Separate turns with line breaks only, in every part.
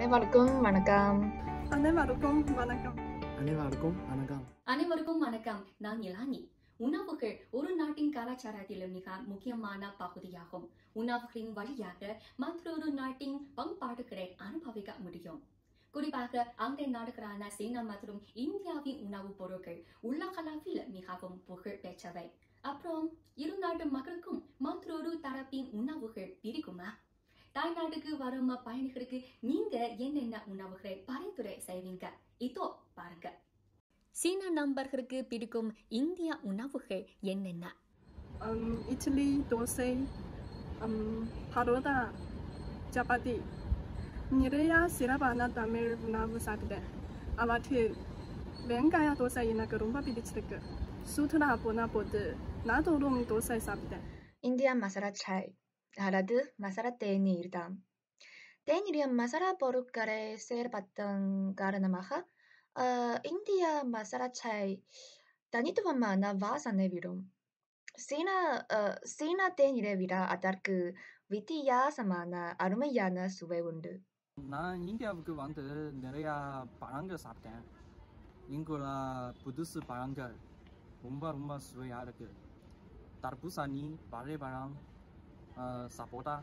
அனைவருக்கும் வணக்கம்
அனைவருக்கும் வணக்கம்
அனைவருக்கும் வணக்கம்
அனைவருக்கும் வணக்கம் நான் இலானி உணவுகள் ஒரு நாட்டின் கலாச்சாரத்தில் மிக முக்கியமான பகுதியாகும் உணவுகளின் வழியாக மற்றொரு நாட்டின் பண்பாடுகளை அனுபவிக்க முடியும் குறிப்பாக அண்டை நாடுகளான சீனா மற்றும் இந்தியாவின் உணவுப் பொருட்கள் உலகளவில் மிகவும் புகழ் பெற்றவை அப்புறம் இரு நாட்டு மக்களுக்கும் மற்றொரு தரப்பின் உணவுகள் பிடிக்குமா தாய்நாட்டுக்கு வரும் பயணிகளுக்கு நீங்க என்னென்ன உணவுகளை பரிந்துரை செய்வீங்க இதோ பாருங்க சீனா நண்பர்களுக்கு பிடிக்கும் இந்திய உணவுகள் என்னென்ன
ம், இட்லி தோசை ம், பரோட்டா சப்பாத்தி நிறைய சிறப்பான தமிழ் உணவு சாப்பிட்டேன் அவற்றில் வெங்காய தோசை எனக்கு ரொம்ப பிடிச்சிருக்கு சுற்றுலா போன போது நாதோறும் தோசை சாப்பிட்டேன்
இந்தியா மசாலா சாய் அல்லது மசாலா தேநீர் தான் தேநீரில் மசாலா பொருட்களை சேர்ப்பதன் காரணமாக அஹ், இந்திய மசாலா சாய் தனித்துவமான வாசனை விடும் சீனா அஹ், சீனா தேநீரை விட அதற்கு வித்தியாசமான அருமையான சுவை உண்டு
நான் இந்தியாவுக்கு வந்து நிறையா பழங்கள் சாப்பிட்டேன் இங்குள்ள புதுசு பழங்கள் ரொம்ப ரொம்ப சுவையாக இருக்குது தர்பூசணி பழையபழம் சப்போட்டா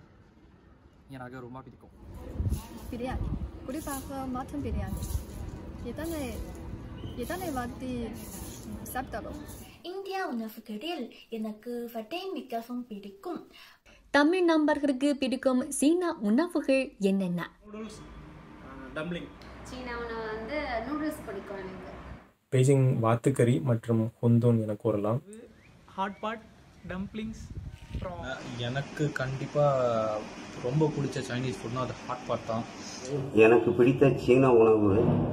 எனக்கு ரொம்ப பிடிக்கும்
பிரியாணி குறிப்பாக மட்டன் பிரியாணி இதனை இதனை வாட்டி சாப்பிட்டாலும்
இந்தியா உணவுகளில் எனக்கு வடை மிகவும் பிடிக்கும்
தமிழ் நண்பர்களுக்கு பிடிக்கும் சீனா உணவுகள் என்னென்ன
நூடுல்ஸ் டம்ப்ளிங்
சீனா உணவு வந்து நூடுல்ஸ் பிடிக்கும் எனக்கு
பெய்ஜிங் வாத்துக்கறி மற்றும் ஹுந்தூன் என கூறலாம்
ஹாட் பாட் டம்ப்ளிங்ஸ் அப்புறம்
எனக்கு கண்டிப்பாக ரொம்ப பிடிச்ச சைனீஸ் ஃபுட்னா அது ஹாட் பாட் தான்
எனக்கு பிடித்த சீன உணவு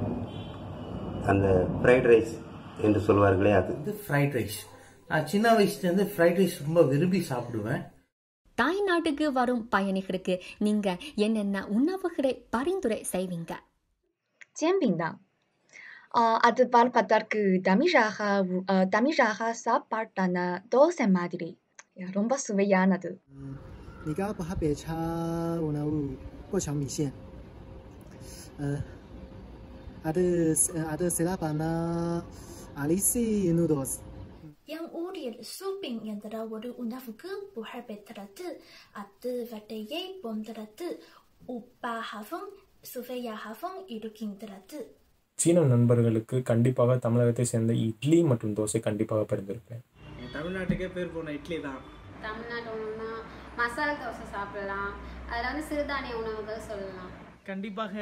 அந்த ஃப்ரைட் ரைஸ் என்று சொல்வார்களே அது
வந்து ஃப்ரைட் ரைஸ் நான் சின்ன வயசுலேருந்து ஃப்ரைட் ரைஸ் ரொம்ப விரும்பி சாப்பிடுவேன்
தாய்நாட்டுக்கு வரும் பயணிகளுக்கு நீங்க என்னென்ன உணவுகளை பரிந்துரை செய்வீங்க
煎饼தான் அஹ், அது பார்ப்பதற்கு தமிழாக உ- அஹ், தமிழாக சாப்பாட்டான தோசை மாதிரி ரொம்ப சுவையானது
你刚把北茶我那屋过桥米线，呃，ada ada selapana alisi noodles，
என் ஊரில் சூப்பிங் என்ற ஒரு உணவுக்கு புகழ் பெற்றது அது வடையை போன்றது உப்பாகவும் சுவையாகவும் இருக்கின்றது
சீன நண்பர்களுக்கு கண்டிப்பாக தமிழகத்தை சேர்ந்த இட்லி மற்றும் தோசை கண்டிப்பாக பரிந்துரைப்பேன்
தமிழ்நாட்டுக்கே பேர் போன இட்லி தான்
தமிழ்நாட்டு உணவுனா மசாலா தோசை சாப்பிடலாம் அதில் வந்து சிறுதானிய உணவுகள் சொல்லலாம்
கண்டிப்பாக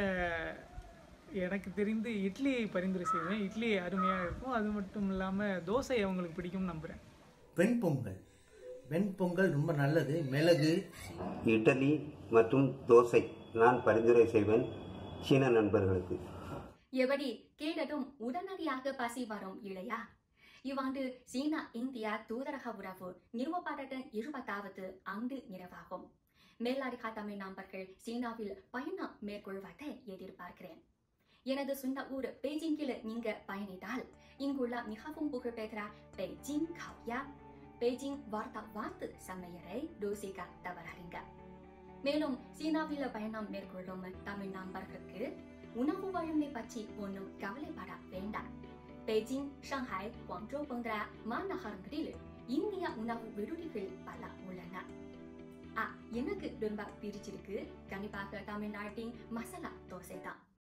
எனக்கு தெரிந்து இட்லியை பரிந்துரை செய்வேன் இட்லி அருமையாக இருக்கும் அது மட்டும் இல்லாமல் தோசை அவங்களுக்கு பிடிக்கும்னு நம்புகிறேன்
வெண்பொங்கல் வெண்பொங்கல் ரொம்ப நல்லது மிளகு
இட்லி மற்றும் தோசை நான் பரிந்துரை செய்வேன் சீன நண்பர்களுக்கு
எப்படி கேட்டதும் உடனடியாக பசி வரும் இல்லையா இவ்வாண்டு சீனா இந்தியா தூதரக உறவு நிறுவப்பட்ட இருபதாவது ஆண்டு நிறைவாகும் மேலாதிக தமிழ் நண்பர்கள் சீனாவில் பயணம் மேற்கொள்வதை எதிர்பார்க்கிறேன் எனது சொந்த ஊர் பெய்ஜிங்கில் நீங்க பயணித்தால் இங்குள்ள மிகவும் புகழ்பெற்ற பெய்ஜிங் கவ்யா பெய்ஜிங் வார்த்தா வாத்து சமையலை ருசிக்க தவறாதீங்க மேலும் சீனாவில் பயணம் மேற்கொள்ளும் தமிழ் நண்பர்களுக்கு உணவு வழமை பற்றி ஒன்றும் கவலைப்பட வேண்டாம் பெய்ஜிங் ஷாங்காய் குவாங்ஜோ போன்ற மாநகரங்களில் இந்திய உணவு விடுதிகள் பல உள்ளன ஆ எனக்கு ரொம்ப பிடிச்சிருக்கு கண்டிப்பாக தமிழ்நாட்டின் மசாலா தோசை தான்